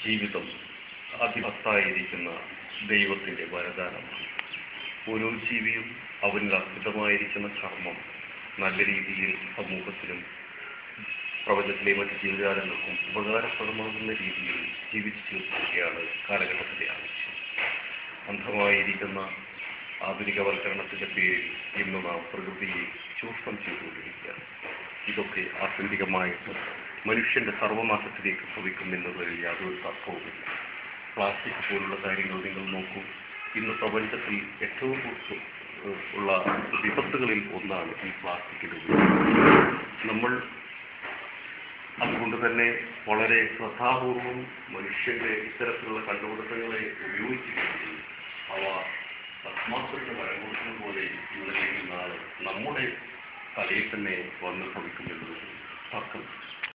ജീവിതം അതിമത്തായിരിക്കുന്ന ദൈവത്തിൻ്റെ വരദാനമാണ് ഓരോ ജീവിയും അവനിൽ അർപ്പിതമായിരിക്കുന്ന കർമ്മം നല്ല രീതിയിൽ സമൂഹത്തിനും പ്രപഞ്ചത്തിലെ മറ്റ് ജീവജാലങ്ങൾക്കും ഉപകാരപ്രദമാകുന്ന രീതിയിൽ ജീവിച്ചു തീർക്കുകയാണ് കാലഘട്ടത്തിൻ്റെ ആവശ്യം അന്ധമായിരിക്കുന്ന ആധുനികവൽക്കരണത്തിൻ്റെ പേരിൽ ഇന്ന് നാം പ്രകൃതിയെ ചൂഷണം ചെയ്തുകൊണ്ടിരിക്കുകയാണ് ഇതൊക്കെ ആത്യന്തികമായിട്ട് മനുഷ്യന്റെ സർവനാശത്തിലേക്ക് ഭവിക്കുമെന്നതിൽ യാതൊരു തർക്കവുമില്ല പ്ലാസ്റ്റിക് പോലുള്ള കാര്യങ്ങൾ നിങ്ങൾ നോക്കൂ ഇന്ന് പ്രപഞ്ചത്തിൽ ഏറ്റവും കൂടുതൽ ഏഹ്, ഉള്ള വിപത്തുകളിൽ ഒന്നാണ് ഈ പ്ലാസ്റ്റിക്കിന്റെ ഉപയോഗം നമ്മൾ അതുകൊണ്ട് തന്നെ വളരെ ശ്രദ്ധാപൂർവം മനുഷ്യന്റെ ഇത്തരത്തിലുള്ള കണ്ടുപിടുത്തങ്ങളെ ഉപയോഗിച്ചിട്ടുണ്ടെങ്കിൽ അവ ഭസ്മാസുരന് വരം കൊടുക്കുന്ന പോലെ ഇന്നലെയും നാളെ നമ്മുടെ തലയിൽ തന്നെ വന്ന് ഭവിക്കുമെന്നത് തർക്കം